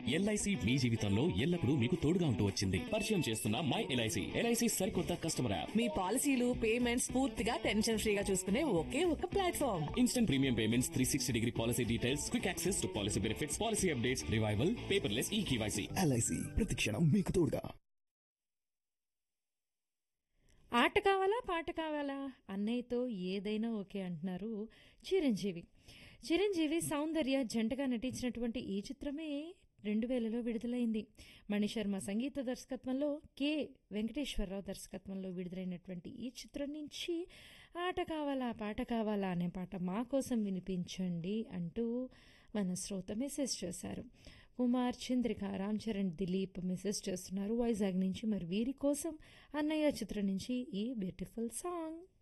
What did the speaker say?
LIC మీ జీవితంలో ఎల్లప్పుడూ మీకు తోడుగా ఉంటూ వచ్చింది పరిచయం చేస్తున్న మై ఎల్ఐసి ఎల్ఐసి సరికొత్త కస్టమర్ యాప్ మీ పాలసీలు పేమెంట్స్ పూర్తిగా టెన్షన్ ఫ్రీగా చూసుకునే ఒకే ఒక platform instant premium payments three sixty degree policy details quick access to policy benefits policy updates revival paperless e KYC LIC ప్రతిక్షణం మీకు తోడుగా ఆట కావాలా పాట కావాలా అన్నయ్యతో ఏదైనా ఓకే అంటున్నారు చిరంజీవి చిరంజీవి సౌందర్య జంటగా నటించినటువంటి ఈ చిత్రమే రెండు వేలలో విడుదలైంది మణిశర్మ సంగీత దర్శకత్వంలో కె వెంకటేశ్వరరావు దర్శకత్వంలో విడుదలైనటువంటి ఈ చిత్రం నుంచి ఆట కావాలా పాట కావాలా అనే పాట మా కోసం వినిపించండి అంటూ మన శ్రోత మెసేజ్ చేశారు కుమార్ చంద్రిక రామ్ చరణ్ దిలీప్ మెసేజ్ చేస్తున్నారు వైజాగ్ నుంచి మరి వీరి కోసం అన్నయ్య చిత్రం నుంచి ఈ బ్యూటిఫుల్ సాంగ్